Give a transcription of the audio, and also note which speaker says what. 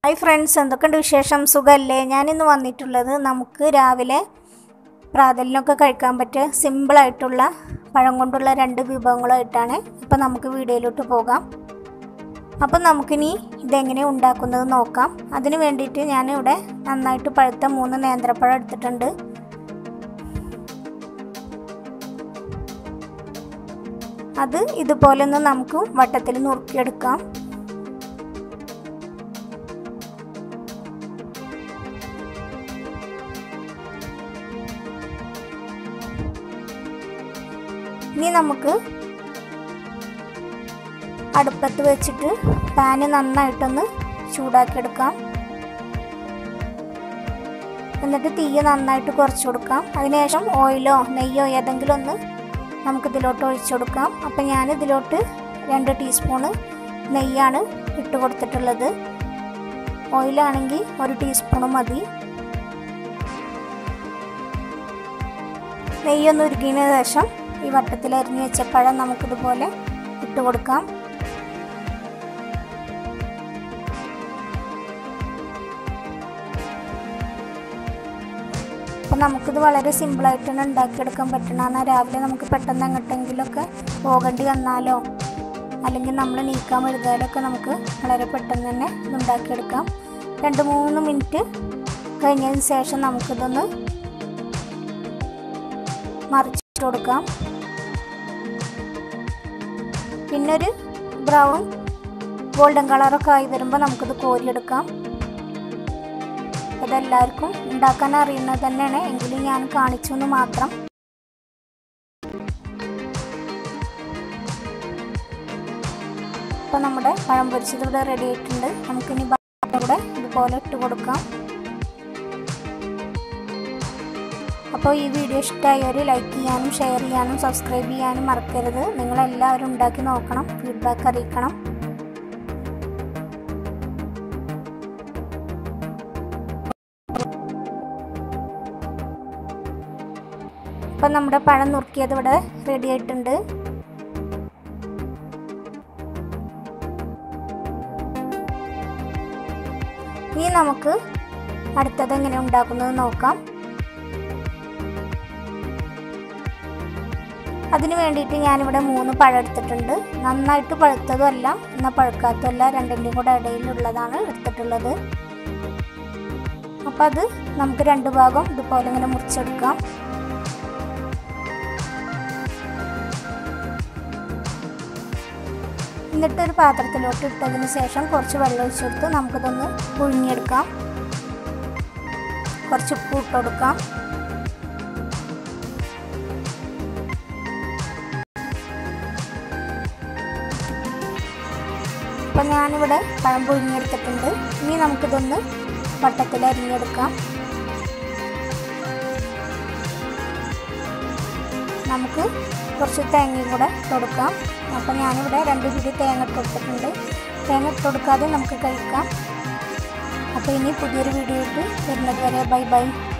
Speaker 1: hi friends എന്തൊക്കെയുണ്ട് വിശേഷം സുഖമല്ലേ ഞാനിന്ന് വന്നിട്ടുള്ളത് നമുക്ക് രാവിലെ പ്രാതലിനൊക്കെ കഴിക്കാൻ പറ്റിയ സിമ്പിളായിട്ടുള്ള പഴം കൊണ്ടുള്ള രണ്ട് വിഭവങ്ങളായിട്ടാണ് അപ്പോൾ നമുക്ക് വീഡിയോയിലോട്ട് പോകാം അപ്പം നമുക്കിനി ഇതെങ്ങനെ ഉണ്ടാക്കുന്നത് നോക്കാം അതിന് വേണ്ടിയിട്ട് ഞാനിവിടെ നന്നായിട്ട് പഴുത്ത മൂന്ന് നേന്ത്രപ്പഴം എടുത്തിട്ടുണ്ട് അത് ഇതുപോലെ ഒന്ന് നമുക്ക് വട്ടത്തിൽ നുറുക്കിയെടുക്കാം ഇനി നമുക്ക് അടുപ്പത്ത് വെച്ചിട്ട് പാന് നന്നായിട്ടൊന്ന് ചൂടാക്കിയെടുക്കാം എന്നിട്ട് തീ നന്നായിട്ട് കുറച്ച് കൊടുക്കാം അതിനുശേഷം ഓയിലോ നെയ്യോ ഏതെങ്കിലും ഒന്ന് നമുക്കിതിലോട്ട് ഒഴിച്ചു കൊടുക്കാം അപ്പം ഞാൻ ഇതിലോട്ട് രണ്ട് ടീസ്പൂണ് നെയ്യാണ് ഇട്ട് കൊടുത്തിട്ടുള്ളത് ഓയിലാണെങ്കിൽ ഒരു ടീസ്പൂണ് മതി നെയ്യൊന്ന് ഉരുകിയതിന് ശേഷം ഈ വട്ടത്തിൽ അരിഞ്ഞു വെച്ച പഴം നമുക്കിതുപോലെ ഇട്ട് കൊടുക്കാം അപ്പം നമുക്കിത് വളരെ സിമ്പിളായിട്ട് തന്നെ ഉണ്ടാക്കിയെടുക്കാൻ പറ്റണമെന്ന് രാവിലെ നമുക്ക് പെട്ടെന്ന് എങ്ങോട്ടെങ്കിലുമൊക്കെ പോകേണ്ടി വന്നാലോ അല്ലെങ്കിൽ നമ്മൾ നീക്കാൻ എഴുതാലൊക്കെ നമുക്ക് വളരെ പെട്ടെന്ന് തന്നെ ഇത് ഉണ്ടാക്കിയെടുക്കാം രണ്ട് മൂന്ന് മിനിറ്റ് കഴിഞ്ഞതിന് ശേഷം നമുക്കിതൊന്ന് മറിച്ചിട്ട് കൊടുക്കാം പിന്നെ ഒരു ബ്രൗൺ ഗോൾഡൻ കളറൊക്കെ ആയി വരുമ്പോൾ നമുക്കിത് കോരിയെടുക്കാം ഇതെല്ലാവർക്കും ഉണ്ടാക്കാൻ അറിയുന്നത് തന്നെയാണ് എങ്കിലും ഞാൻ കാണിച്ചു എന്ന് മാത്രം അപ്പോൾ നമ്മുടെ പഴം പൊരിച്ചത് ഇവിടെ റെഡി ആയിട്ടുണ്ട് നമുക്കിനി കൂടെ ഇതുപോലെ ഇട്ട് കൊടുക്കാം അപ്പോൾ ഈ വീഡിയോ ഇഷ്ടമായവർ ലൈക്ക് ചെയ്യാനും ഷെയർ ചെയ്യാനും സബ്സ്ക്രൈബ് ചെയ്യാനും മറക്കരുത് നിങ്ങളെല്ലാവരും ഉണ്ടാക്കി നോക്കണം ഫീഡ്ബാക്ക് അറിയിക്കണം ഇപ്പം നമ്മുടെ പഴം നുറുക്കിയത് ഇവിടെ റെഡി ആയിട്ടുണ്ട് ഇനി നമുക്ക് അടുത്തത് എങ്ങനെ ഉണ്ടാക്കുന്നത് നോക്കാം അതിന് വേണ്ടിയിട്ട് ഞാനിവിടെ മൂന്ന് പഴം എടുത്തിട്ടുണ്ട് നന്നായിട്ട് പഴുത്തതും അല്ല എന്നാൽ പഴുക്കാത്തതും അല്ല രണ്ടിൻ്റെയും കൂടെ ഇടയിലുള്ളതാണ് എടുത്തിട്ടുള്ളത് അപ്പോൾ അത് നമുക്ക് രണ്ട് ഭാഗം ഇതുപോലെ ഇങ്ങനെ മുറിച്ചെടുക്കാം എന്നിട്ടൊരു പാത്രത്തിലോട്ട് ഇട്ടതിന് ശേഷം കുറച്ച് വെള്ളം ഒഴിച്ചെടുത്ത് നമുക്കിതൊന്ന് പുഴുങ്ങിയെടുക്കാം കുറച്ച് ഉപ്പ് ഇട്ട് കൊടുക്കാം അപ്പം ഞാനിവിടെ പഴം പുഴുങ്ങിയെടുത്തിട്ടുണ്ട് ഇനി നമുക്കിതൊന്ന് വട്ടത്തിൽ അരിഞ്ഞെടുക്കാം നമുക്ക് കുറച്ച് തേങ്ങയും കൂടെ കൊടുക്കാം അപ്പം ഞാനിവിടെ രണ്ട് പിടി തേങ്ങ ഇട്ട് കൊടുത്തിട്ടുണ്ട് തേങ്ങ ഇട്ട് കൊടുക്കാതെ നമുക്ക് കഴിക്കാം അപ്പോൾ ഇനി പുതിയൊരു വീഡിയോ ഇട്ട് വരുന്നത് വരെ ബൈ ബൈ